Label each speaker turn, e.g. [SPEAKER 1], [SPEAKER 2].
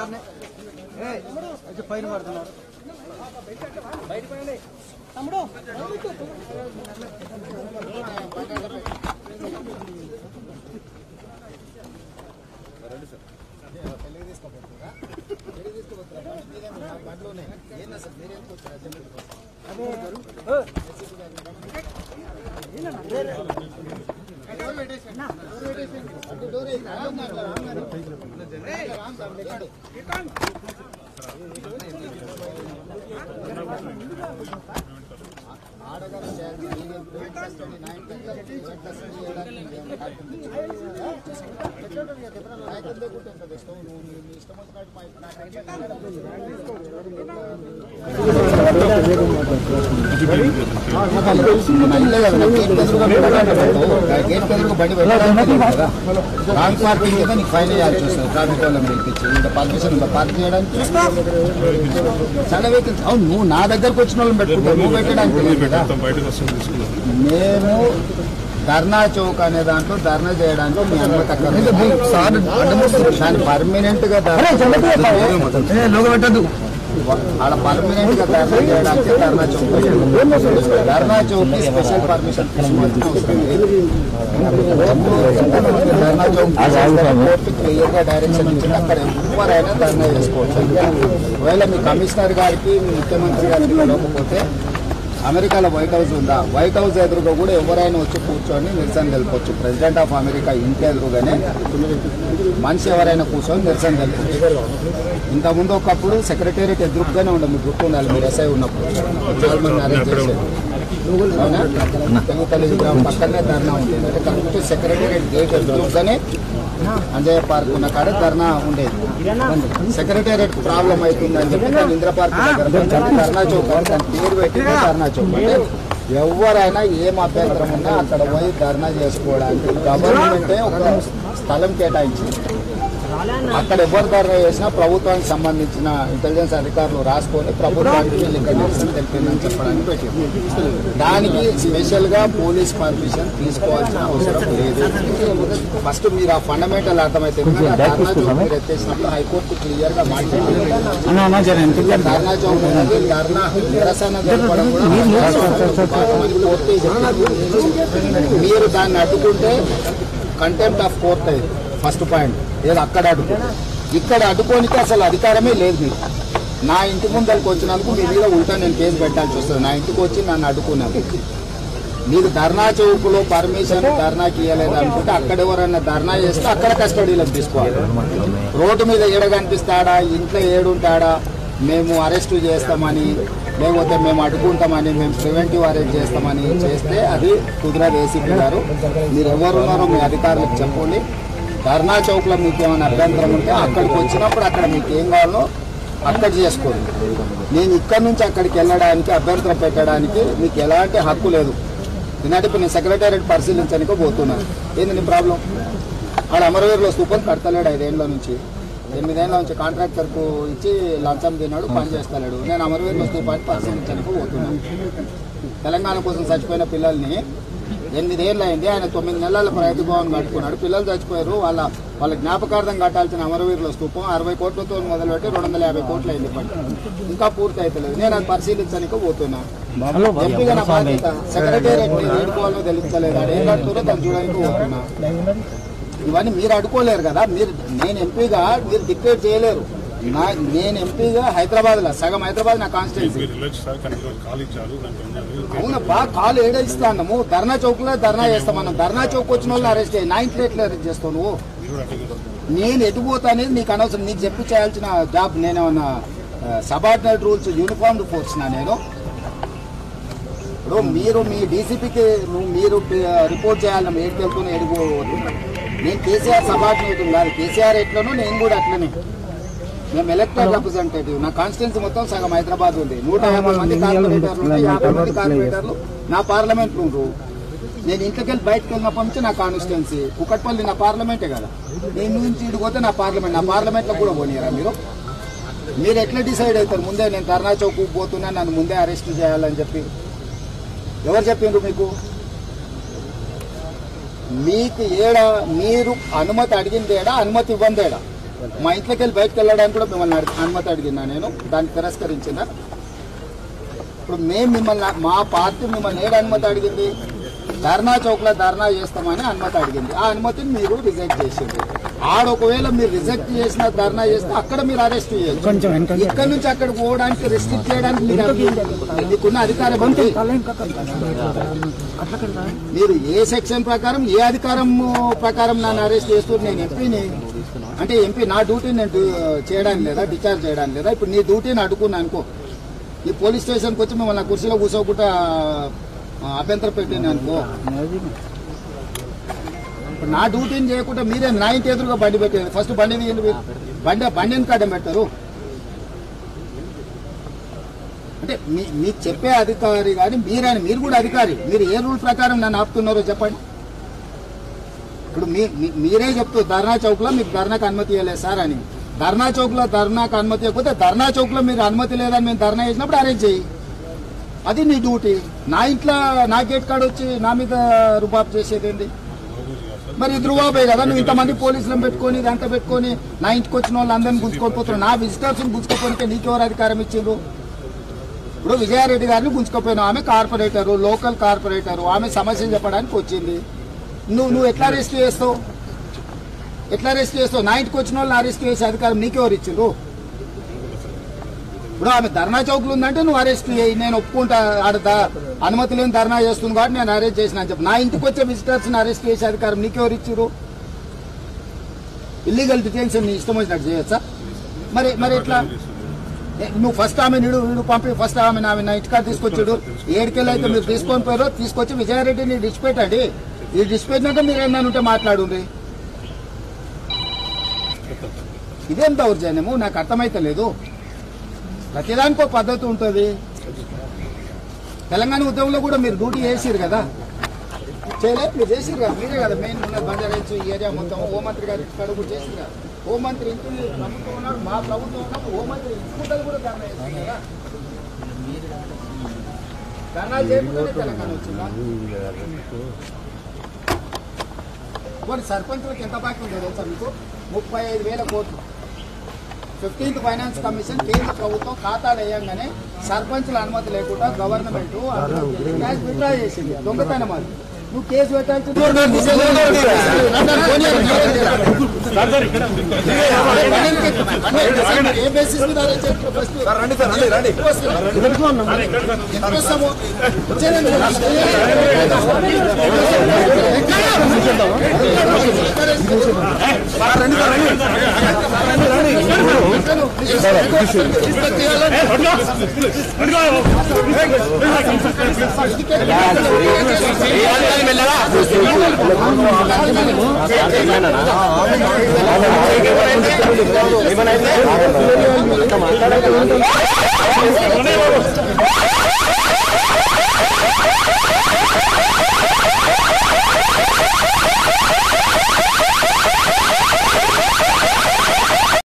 [SPEAKER 1] సార్ని పైన పడుతున్నారు
[SPEAKER 2] రాంగ్ పార్కింగ్ మీద నీకు ఫైన్ వేయాల్సి వస్తుంది ట్రాఫిక్ వాళ్ళని పిలిపించి ఇంకా పర్మిషన్ ఉందా పార్క్ చేయడానికి చాలా వెహికల్స్ అవును నువ్వు నా దగ్గరకు వచ్చిన వాళ్ళని పెట్టుకుంటావు నువ్వు పెట్టడానికి లేదు కదా
[SPEAKER 3] బయటకు వస్తుంది తీసుకున్నాం
[SPEAKER 2] మేము ధర్నా చౌక్ అనే దాంట్లో ధర్నా చేయడానికి మీ అనుమతి అక్కడ దాన్ని పర్మనెంట్ గా పెట్టద్దు ఆడ పర్మనెంట్ గా ధర్నా చేయడానికి ధర్నా చౌక్ పెట్టారు. ధర్నా చౌక్ కి స్పెషల్ పర్మిషన్ తీసుకోవాల్సిన అవసరం లేదు ధర్నా చౌక్ కోర్టు క్లియర్ గా డైరెక్షన్ ఇచ్చింది అక్కడ ఎవరైనా ధర్నా చేసుకోవచ్చు ఒకవేళ మీ కమిషనర్ గారికి మీ ముఖ్యమంత్రి గారికి తెలియకపోతే అమెరికాలో వైట్ హౌస్ ఉందా వైట్ హౌస్ ఎదురుగా కూడా ఎవరైనా వచ్చి కూర్చొని నిరసన తెలుపొచ్చు ప్రెసిడెంట్ ఆఫ్ అమెరికా ఇంటి ఎదురుగానే మనిషి ఎవరైనా కూర్చొని నిరసన తెలుపొచ్చు ఇంతకుముందు ఒకప్పుడు సెక్రటేరియట్ ఎదురుగానే ఉండే మీకు గుర్తు ఉండాలి మీరు ఎస్ఐ ఉన్నప్పుడు చాలా మంది అరెస్ట్ చేశారు అవునా తెంగుతల్లి విగ్రహం పక్కనే ధర్నా ఉంటుంది అంటే కరెక్ట్ సెక్రటేరియట్ గేట్ ఎదురుగానే అంజయ్య పార్క్ ఉన్న కాడ ధర్నా ఉండేది సెక్రటేరియట్ ప్రాబ్లం అవుతుంది అని చెప్పి దాన్ని ఇంద్ర పార్క్ దగ్గర పెంచాలి. ధర్నా చౌక్ అని దాని పేరు పెట్టి ధర్నా చౌక్ అంటే ఎవరైనా ఏం అభ్యంతరం ఉన్నా అక్కడ పోయి ధర్నా చేసుకోవడానికి గవర్నమెంటే ఒక స్థలం కేటాయించింది అక్కడ ఎవరు ధర్నా చేసినా ప్రభుత్వానికి సంబంధించిన ఇంటెలిజెన్స్ అధికారులు రాసుకొని ప్రభుత్వానికి వీళ్ళు ఇక్కడ నిరసన తెలిపిందని చెప్పడానికి పెట్టింది దానికి స్పెషల్ గా పోలీస్ పర్మిషన్ తీసుకోవాల్సిన అవసరం లేదు ఫస్ట్ మీరు ఆ ఫండమెంటల్ అర్థమైతే ఎందుకంటే ధర్నా చౌక్ మీరు ఎత్తేసినప్పుడు హైకోర్టు క్లియర్ గా మాట్లాడింది ధర్నా చౌక్ అనేది ధర్నా నిరసన జరపడం కూడా కొంతమంది కోర్టే చెప్పింది. మీరు దాన్ని అడ్డుకుంటే కంటెంప్ట్ ఆఫ్ కోర్ట్ అయింది ఫస్ట్ పాయింట్ ఏదో అక్కడ అడ్డుకో ఇక్కడ అడ్డుకోనికి అసలు అధికారమే లేదు మీకు నా ఇంటి ముందరికి వచ్చినందుకు మీ మీద ఉల్టా నేను కేసు పెట్టాల్సి వస్తుంది నా ఇంటికి వచ్చి నన్ను అడ్డుకున్నాను మీరు ధర్నా చౌకులో పర్మిషన్ ధర్నాకి ఇవ్వలేదు అనుకుంటే అక్కడ ఎవరైనా ధర్నా చేస్తే అక్కడ కస్టడీలోకి తీసుకోవాలి రోడ్డు మీద ఏడ కనిపిస్తాడా ఇంట్లో ఏడుంటాడా మేము అరెస్ట్ చేస్తామని లేకపోతే మేము అడ్డుకుంటామని మేము ప్రివెంటివ్ అరెస్ట్ చేస్తామని చేస్తే అది కుదరదు ఏసీపీ గారు మీరు ఎవరున్నారో మీ అధికారులకు చెప్పండి ధర్నా చౌక్లో మీకు ఏమైనా అభ్యంతరం ఉంటే అక్కడికి వచ్చినప్పుడు అక్కడ మీకు ఏం కావాలో అక్కడ చేసుకోండి నేను ఇక్కడ నుంచి అక్కడికి వెళ్ళడానికి అభ్యంతరం పెట్టడానికి మీకు ఎలాంటి హక్కు లేదు ఎందుకంటే ఇప్పుడు నేను సెక్రటేరియట్ పరిశీలించడానికి పోతున్నాను ఏంది నీ ప్రాబ్లం ఆడ అమరవీరులో స్థూపం కడతలేడు ఐదేళ్ల నుంచి ఎనిమిదేళ్ల నుంచి కాంట్రాక్టర్కు ఇచ్చి లంచం తిన్నాడు పని చేస్తలేడు నేను అమరవీరులో స్థూపాన్ని పరిశీలించడానికి పోతున్నాను తెలంగాణ కోసం చచ్చిపోయిన పిల్లల్ని ఎనిమిదేళ్ళు అయింది ఆయన తొమ్మిది నెలల రైతు భవన్ కట్టుకున్నాడు పిల్లలు చచ్చిపోయారు వాళ్ళ వాళ్ళ జ్ఞాపకార్థం కట్టాల్సిన అమరవీరుల స్థూపం అరవై కోట్లతో మొదలుపెట్టి రెండు వందల యాభై కోట్లు అయింది పని ఇంకా పూర్తి అవుతలేదు నేను అది పరిశీలించడానికి పోతున్నా ఎంపీగా నా బాధ్యత సెక్రటేరియట్ ఏడుకోవాలో తెలుస్తలేదు అది ఏం కడుతుందో దాన్ని చూడడానికి పోతున్నా ఇవన్నీ మీరు అడుకోలేరు కదా మీరు నేను ఎంపీగా మీరు డిక్లేర్ చేయలేరు నా నేను ఎంపీగా హైదరాబాద్ లో సగం హైదరాబాద్ నా కాన్స్టిట్యున్సీ
[SPEAKER 3] మీరు రిలాక్స్ సార్ కానీ ఈరోజు ఖాళీ ఇచ్చారు దానికి ఉన్నారు.
[SPEAKER 2] అవునబ్బా కాలు ఏడ ఇస్తాము ధర్నా చౌక్ లో ధర్నా చేస్తామన్నాం ధర్నా చౌక్ వచ్చిన వాళ్ళు అరెస్ట్ చేయి నా ఇంట్లో ఎట్లా అరెస్ట్ చేస్తావు నువ్వు
[SPEAKER 3] మీరు అటు ఇటు.
[SPEAKER 2] నేను ఎటు పోతా అనేది నీకు అనవసరం నీకు చెప్పి చేయాల్సిన జాబ్ నేనేమన్నా సబార్డినేట్ రూల్స్ యూనిఫామ్ ఫోర్స్ నా నేను ఇప్పుడు మీరు మీ డీసీపీకి మీరు రిపోర్ట్ చేయాలని మేము ఏడికి వెళ్తున్నా ఎడిపోవద్దు నేను కేసీఆర్ సబార్డినేట్ కాదు కేసీఆర్ ఎట్లనో నేను కూడా అట్లనే మేము ఎలక్టెడ్ రిప్రజెంటేటివ్ నా కాన్స్టిట్యున్సీ మొత్తం సగం హైదరాబాద్ ఉంది నూట యాభై మంది కార్పొరేటర్లు ఉంటే యాభై మంది కార్పొరేటర్లు నా పార్లమెంట్ ఉండ్రు నేను ఇంట్లోకి వెళ్ళి బయటకు వెళ్ళినప్పటి నుంచి నా కాన్స్టిట్యున్సీ కుకట్పల్లి నా పార్లమెంటే కదా నేను నుంచి ఇటు పోతే నా పార్లమెంట్ నా పార్లమెంట్లో కూడా పోనీయరా మీరు మీరు ఎట్లా డిసైడ్ అవుతారు ముందే నేను ధర్నా చౌక్ పోతున్నా నన్ను ముందే అరెస్ట్ చేయాలని చెప్పి ఎవరు చెప్పిండ్రు మీకు మీకు ఏడా మీరు అనుమతి అడిగింది ఏడా అనుమతి ఇవ్వంది ఏడా మా ఇంట్లోకి వెళ్ళి బయటకు వెళ్ళడానికి కూడా మిమ్మల్ని అడి- అనుమతి అడిగినా నేను దాన్ని తిరస్కరించిన ఇప్పుడు మేము మిమ్మల్ని మా పార్టీ మిమ్మల్ని ఏడు అనుమతి అడిగింది ధర్నా చౌక్లో ధర్నా చేస్తామని అనుమతి అడిగింది ఆ అనుమతిని మీరు రిజెక్ట్ చేసింది ఆడ ఒకవేళ మీరు రిజెక్ట్ చేసిన ధర్నా చేస్తే అక్కడ మీరు అరెస్ట్ చేయొచ్చు ఇక్కడ నుంచి అక్కడ పోవడానికి రెస్ట్రిక్ట్ చేయడానికి మీకు మీకున్న అధికారం ఉంది మీరు ఏ సెక్షన్ ప్రకారం ఏ అధికారం ప్రకారం నన్ను అరెస్ట్ చేస్తూ నేను ఎంపీని అంటే ఎంపీ నా డ్యూటీ నేను డు- చేయడానికి లేదా డిశ్చార్జ్ చేయడానికి లేదా ఇప్పుడు నీ డ్యూటీని అడుగున్నా అనుకో ఈ పోలీస్ స్టేషన్కి వచ్చి మిమ్మల్ని నా కుర్చీలో కూర్చోకుండా ఆ, అభ్యంతరం పెట్టింది అనుకో ఇప్పుడు నా డ్యూటీని చేయకుండా మీరే నా ఇంటి ఎదురుగా బండి పెట్టేది ఫస్ట్ బండి తీయండి మీరు. బండి బండిని కాడం పెట్టారు అంటే మీ మీకు చెప్పే అధికారి కానీ మీరైనా మీరు కూడా అధికారి మీరు ఏ రూల్ ప్రకారం నన్ను ఆపుతున్నారో చెప్పండి ఇప్పుడు మీ మీ- మీరే చెప్తూ ధర్నా చౌక్ లో మీకు ధర్నాకు అనుమతి ఇవ్వలేదు సార్ అని ధర్నా చౌక్ లో ధర్నాకు అనుమతి ఇవ్వకపోతే ధర్నా చౌక్ లో మీరు అనుమతి లేదని మేము ధర్నా చేసినప్పుడు అరేంజ్ చేయి అది నీ డ్యూటీ నా ఇంట్లో నా గేట్ కాడ వచ్చి నా మీద రుబాబ్ చేసేది ఏంటి మరి ఇది రుబాబే కదా నువ్వు ఇంతమంది పోలీసులను పెట్టుకొని ఇదంతా పెట్టుకొని నా ఇంటికి వచ్చిన వాళ్ళందరినీ గుంజుకొని పోతున్నావు నా విజిటర్స్ గుంజుకోపోనికే నీకెవరు అధికారం ఇచ్చిండ్రు ఇప్పుడు విజయారెడ్డి గారిని గుంజుకోపోయినావు ఆమె కార్పొరేటరు లోకల్ కార్పొరేటరు ఆమె సమస్యలు చెప్పడానికి వచ్చింది నువ్వు నువ్వు ఎట్లా అరెస్ట్ చేస్తావు ఎట్లా అరెస్ట్ చేస్తావు నా ఇంటికి వచ్చిన వాళ్ళని అరెస్ట్ చేసే అధికారం నీకెవరు ఇచ్చిండ్రు ఇప్పుడు ఆమె ధర్నా చౌక్లు ఉందంటే నువ్వు అరెస్ట్ చేయి నేను ఒప్పుకుంటా ఆడ ద- అనుమతి లేని ధర్నా చేస్తుంది కాబట్టి నేను అరెస్ట్ చేసిన అని చెప్పి నా ఇంటికి వచ్చే విజిటర్స్ అరెస్ట్ చేసే అధికారం నీకెవరు ఇచ్చారు ఇల్లీగల్ డిటెన్షన్ నీ ఇష్టం వచ్చినట్టు చేయొచ్చా మరి మరి ఎట్లా ఏ, నువ్వు ఫస్ట్ ఆమె నిడు వీడు పంపి ఫస్ట్ ఆమె ఆమె నా ఇంటికాడ తీసుకొచ్చాడు ఏడుకెళ్ళి అయితే మీరు తీసుకొని పోయారో తీసుకొచ్చి విజయారెడ్డిని డిష్ పెట్టండి ఈ డిష్ పెట్టినాక మీరు ఏమన్నా ఉంటే మాట్లాడుండ్రి ఇదేం దౌర్జన్యము నాకు అర్థమైతే లేదు ప్రతిదానికి ఒక పద్ధతి ఉంటుంది తెలంగాణ ఉద్యమంలో కూడా మీరు డ్యూటీ చేసిరు కదా చేయలేదు మీరు చేసిరు కదా మీరే కదా మెయిన్ ఉన్న బంజారాయిల్స్ ఈ ఏరియా మొత్తం హోంమంత్రి గారి ఇక్కడ కూడా చేసిరు కదా హోంమంత్రి ఇంటి ప్రభుత్వం ఉన్నాడు మా ప్రభుత్వం ఉన్నప్పుడు హోంమంత్రి ఇంటి కూడా ధర్నా చేసింది కదా ధర్నా చేయకుండానే తెలంగాణ వచ్చిందా మరి సర్పంచులకు ఎంత బాకీ ఉందో తెలుసా మీకు ముప్పై ఐదు వేల కోట్లు ఫిఫ్టీన్త్ ఫైనాన్స్ కమిషన్ కేంద్ర ప్రభుత్వం ఖాతాలు వేయంగానే సర్పంచుల అనుమతి లేకుండా గవర్నమెంట్ క్యాష్ విత్డ్రా చేసింది దొంగతనం అది నువ్వు కేసు పెట్టాల్సింది ఏ బేసిస్ మీద arrange చేస్తారు first? ఎప్పుడు వస్తాము? వచ్చేదండి.
[SPEAKER 4] ఏమన్నా